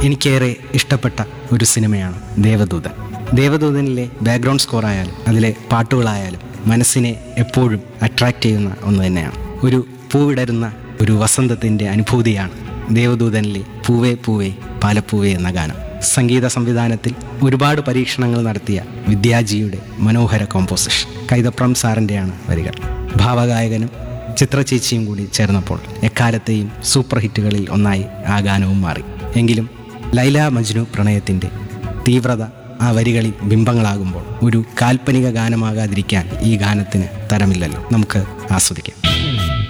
എനിക്കേറെ ഇഷ്ടപ്പെട്ട ഒരു സിനിമയാണ് ദേവദൂതൻ ദേവദൂതനിലെ ബാക്ക്ഗ്രൗണ്ട് സ്കോർ ആയാലും അതിലെ പാട്ടുകളായാലും മനസ്സിനെ എപ്പോഴും അട്രാക്റ്റ് ചെയ്യുന്ന ഒന്ന് തന്നെയാണ് ഒരു പൂവിടരുന്ന ഒരു വസന്തത്തിൻ്റെ അനുഭൂതിയാണ് ദേവദൂതനിലെ പൂവേ പൂവേ പാലപ്പൂവേ എന്ന ഗാനം സംഗീത സംവിധാനത്തിൽ ഒരുപാട് പരീക്ഷണങ്ങൾ നടത്തിയ വിദ്യാജിയുടെ മനോഹര കോമ്പോസിഷൻ കൈതപ്രം സാറിൻ്റെയാണ് വരികൾ ഭാവഗായകനും ചിത്രചേച്ചിയും കൂടി ചേർന്നപ്പോൾ എക്കാലത്തെയും സൂപ്പർ ഹിറ്റുകളിൽ ഒന്നായി ആ ഗാനവും മാറി എങ്കിലും ലൈല മജ്നു പ്രണയത്തിൻ്റെ തീവ്രത ആ വരികളിൽ ബിംബങ്ങളാകുമ്പോൾ ഒരു കാൽപ്പനിക ഗാനമാകാതിരിക്കാൻ ഈ ഗാനത്തിന് തരമില്ലല്ലോ നമുക്ക് ആസ്വദിക്കാം